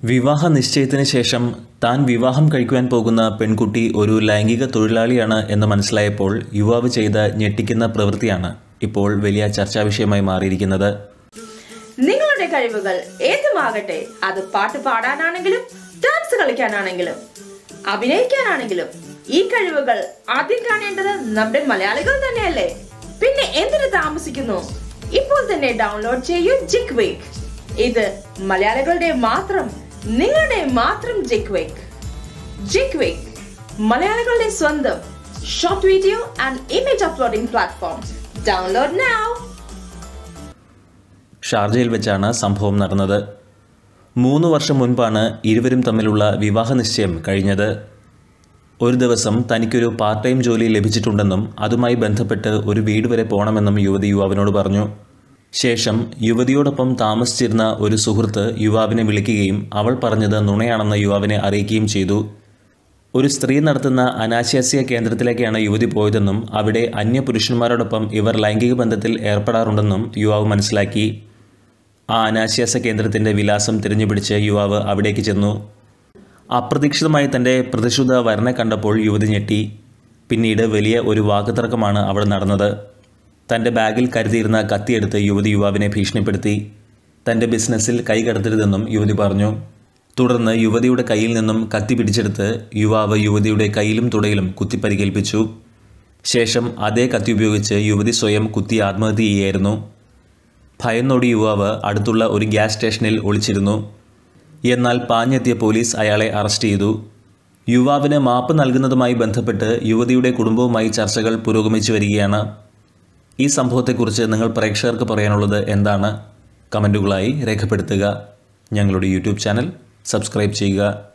വിവാഹ നിശ്ചയത്തിന് ശേഷം താൻ വിവാഹം കഴിക്കുവാൻ പോകുന്ന പെൺകുട്ടി ഒരു ലൈംഗിക തൊഴിലാളിയാണ് എന്ന് മനസ്സിലായപ്പോൾ യുവാവ് ചെയ്ത ഞെട്ടിക്കുന്ന പ്രവൃത്തിയാണ് ഇപ്പോൾ വലിയ ചർച്ചാ വിഷയമായി മാറിയിരിക്കുന്നത് നിങ്ങളുടെ കഴിവുകൾ ഏതുമാകട്ടെ അത് പാട്ട് പാടാനാണെങ്കിലും ഡാൻസ് കളിക്കാനാണെങ്കിലും അഭിനയിക്കാനാണെങ്കിലും ഈ കഴിവുകൾ ആദ്യം കാണേണ്ടത് നമ്മുടെ മലയാളികൾ തന്നെയല്ലേ പിന്നെ എന്തിനു താമസിക്കുന്നു ഇപ്പോൾ തന്നെ ഡൗൺലോഡ് ചെയ്യൂ ജിക് വേക്ക് ഇത് മലയാളികളുടെ മാത്രം നിങ്ങളുടെ മാത്രം ജിക് വേക്ക് ജിക് വേക്ക് മലയാളികളുടെ സ്വന്തം short video and image uploading platform download now ഷാർജയിൽ വെച്ചാണ് സംഭവം നടന്നത് മൂന്ന് വർഷം മുൻപാണ് ഇരുവരും തമ്മിലുള്ള വിവാഹ നിശ്ചയം കഴിഞ്ഞത് ഒരു ദിവസം തനിക്കൊരു പാർട്ട് ടൈം ജോലി ലഭിച്ചിട്ടുണ്ടെന്നും അതുമായി ബന്ധപ്പെട്ട് ഒരു വീട് വരെ പോകണമെന്നും യുവതി യുവാവിനോട് പറഞ്ഞു ശേഷം യുവതിയോടൊപ്പം താമസിച്ചിരുന്ന ഒരു സുഹൃത്ത് യുവാവിനെ വിളിക്കുകയും അവൾ പറഞ്ഞത് നുണയാണെന്ന് യുവാവിനെ അറിയിക്കുകയും ചെയ്തു ഒരു സ്ത്രീ നടത്തുന്ന അനാശാസ്യ കേന്ദ്രത്തിലേക്കാണ് യുവതി പോയതെന്നും അവിടെ അന്യപുരുഷന്മാരോടൊപ്പം ഇവർ ലൈംഗിക ബന്ധത്തിൽ ഏർപ്പെടാറുണ്ടെന്നും യുവാവ് മനസ്സിലാക്കി ആ അനാശാസ്യ കേന്ദ്രത്തിൻ്റെ വിലാസം തിരഞ്ഞുപിടിച്ച് യുവാവ് അവിടേക്ക് ചെന്നു അപ്രതീക്ഷിതമായി തൻ്റെ പ്രതിശുദ്ധ വരനെ കണ്ടപ്പോൾ യുവതി ഞെട്ടി പിന്നീട് വലിയ ഒരു വാക്കുതർക്കമാണ് അവിടെ നടന്നത് തൻ്റെ ബാഗിൽ കരുതിയിരുന്ന കത്തിയെടുത്ത് യുവതി യുവാവിനെ ഭീഷണിപ്പെടുത്തി തൻ്റെ ബിസിനസ്സിൽ കൈ കടത്തരുതെന്നും യുവതി പറഞ്ഞു തുടർന്ന് യുവതിയുടെ കയ്യിൽ നിന്നും കത്തി പിടിച്ചെടുത്ത് യുവാവ് യുവതിയുടെ കയ്യിലും തുടയിലും കുത്തിപ്പരിക്കേൽപ്പിച്ചു ശേഷം അതേ കത്തി ഉപയോഗിച്ച് യുവതി സ്വയം കുത്തി ആത്മഹത്യ ചെയ്യുകയായിരുന്നു ഭയന്നോടി യുവാവ് അടുത്തുള്ള ഒരു ഗ്യാസ് സ്റ്റേഷനിൽ ഒളിച്ചിരുന്നു എന്നാൽ പാഞ്ഞെത്തിയ പോലീസ് അയാളെ അറസ്റ്റ് ചെയ്തു യുവാവിന് മാപ്പ് നൽകുന്നതുമായി ബന്ധപ്പെട്ട് യുവതിയുടെ കുടുംബവുമായി ചർച്ചകൾ പുരോഗമിച്ചു വരികയാണ് ഈ സംഭവത്തെക്കുറിച്ച് നിങ്ങൾ പ്രേക്ഷകർക്ക് പറയാനുള്ളത് എന്താണ് കമൻറ്റുകളായി രേഖപ്പെടുത്തുക ഞങ്ങളുടെ യൂട്യൂബ് ചാനൽ സബ്സ്ക്രൈബ് ചെയ്യുക